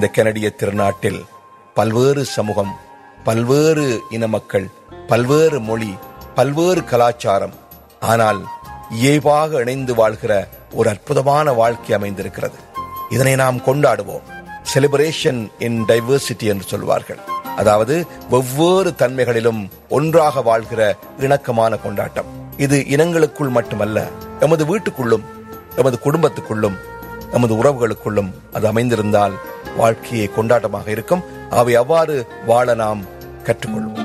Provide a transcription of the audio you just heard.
இந்த கனடிய திருநாட்டில் பல்வேறு சமூகம் பல்வேறு இன மக்கள் பல்வேறு மொழி பல்வேறு கலாச்சாரம் ஆனால் இயல்பாக இணைந்து வாழ்கிற ஒரு அற்புதமான வாழ்க்கை அமைந்திருக்கிறது இதனை நாம் கொண்டாடுவோம் செலிப்ரேஷன் இன் டைவர்சிட்டி என்று சொல்வார்கள் அதாவது வெவ்வேறு தன்மைகளிலும் ஒன்றாக வாழ்கிற இணக்கமான கொண்டாட்டம் இது இனங்களுக்குள் மட்டுமல்ல எமது வீட்டுக்குள்ளும் எமது குடும்பத்துக்குள்ளும் எமது உறவுகளுக்குள்ளும் அது அமைந்திருந்தால் வாழ்க்கையை கொண்டாட்டமாக இருக்கும் அவை அவ்வாறு வாழ நாம் கற்றுக்கொள்வோம்